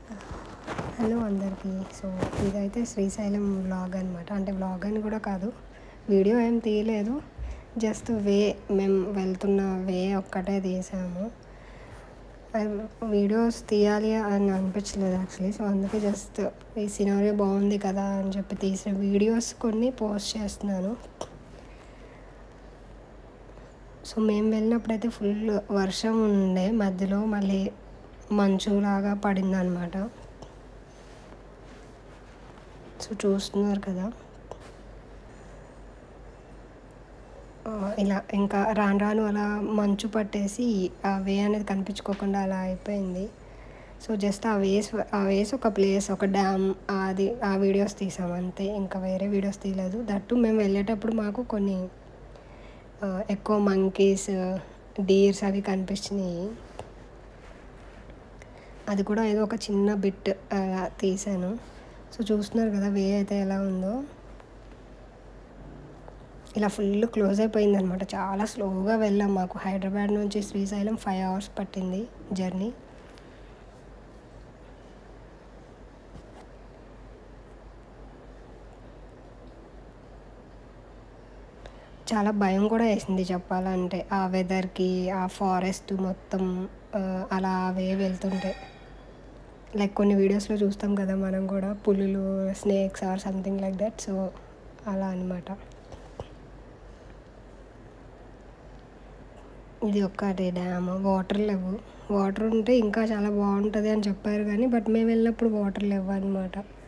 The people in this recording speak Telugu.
హలో అందరికీ సో ఇదైతే శ్రీశైలం వ్లాగ్ అనమాట అంటే వ్లాగ్ అని కూడా కాదు వీడియో ఏం తీయలేదు జస్ట్ వే మేము వెళ్తున్న వే ఒక్కటే తీసాము వీడియోస్ తీయాలి అని అనిపించలేదు యాక్చువల్లీ సో అందుకే జస్ట్ ఈ సినారియో బాగుంది కదా అని చెప్పి తీసిన వీడియోస్ కొన్ని పోస్ట్ చేస్తున్నాను సో మేము వెళ్ళినప్పుడైతే ఫుల్ వర్షం ఉండే మధ్యలో మళ్ళీ మంచులాగా పడింది అనమాట సో చూస్తున్నారు కదా ఆ, ఇలా ఇంకా రాను రాను అలా మంచు పట్టేసి ఆ వే అనేది కనిపించుకోకుండా అలా అయిపోయింది సో జస్ట్ ఆ వేస్ ఆ వేస్ ఒక ప్లేస్ ఒక డ్యామ్ అది ఆ వీడియోస్ తీసాం అంతే ఇంకా వేరే వీడియోస్ తీయలేదు దట్టు మేము వెళ్ళేటప్పుడు మాకు కొన్ని ఆ, ఎక్కువ మంకీస్ డీర్స్ అవి కనిపించినాయి అది కూడా ఏదో ఒక చిన్న బిట్ అలా తీసాను సో చూస్తున్నారు కదా వే అయితే ఎలా ఉందో ఇలా ఫుల్ క్లోజ్ అయిపోయింది అనమాట చాలా స్లోగా వెళ్ళాం మాకు హైదరాబాద్ నుంచి శ్రీశైలం ఫైవ్ అవర్స్ పట్టింది జర్నీ చాలా భయం కూడా వేసింది చెప్పాలంటే ఆ వెదర్కి ఆ ఫారెస్ట్ మొత్తం ఆ, అలా అవే వెళ్తుంటే లైక్ కొన్ని వీడియోస్లో చూస్తాం కదా మనం కూడా పులులు snakes or something like that so అలా అనమాట ఇది ఒక్కటి డ్యామ్ వాటర్ లేవు వాటర్ ఉంటే ఇంకా చాలా బాగుంటుంది అని చెప్పారు కానీ బట్ మేము వెళ్ళినప్పుడు వాటర్ లేవు అనమాట